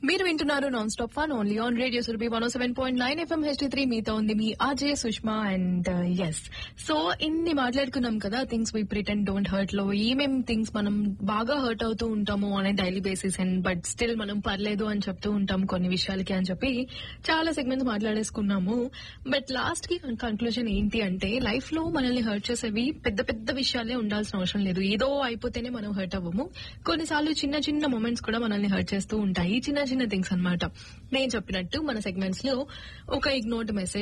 మీరు వింటున్నారు non stop fun only on radio Surabhi one seven point nine FM HT three మీతో ఉంది మీ Ajay Sushma and yes so ఇన్ని మాట్లాడుకున్నాం కదా things we pretend don't hurt లో ఏమేం థింగ్స్ మనం బాగా హర్ట్ అవుతూ ఉంటాము అనే daily basis and but still మనం పర్లేదు అని చెప్తూ ఉంటాం కొన్ని విషయాలకి అని చెప్పి చాలా సెగ్మెంట్స్ మాట్లాడేసుకున్నాము బట్ లాస్ట్ కి కన్క్లూజన్ ఏంటి అంటే లైఫ్ లో మనల్ని హర్ట్ చేసేవి పెద్ద పెద్ద విషయాలే ఉండాల్సిన అవసరం లేదు ఏదో అయిపోతేనే మనం హర్ట్ అవ్వము కొన్నిసార్లు చిన్న చిన్న మూమెంట్స్ కూడా మనల్ని హర్ట్ చేస్తూ ఉంటాయి చిన్న చిన్న థింగ్స్ అన్నమాట నేను చెప్పినట్టు మన సెగ్మెంట్స్ లో ఒక ఇగ్నోర్డ్ మెసేజ్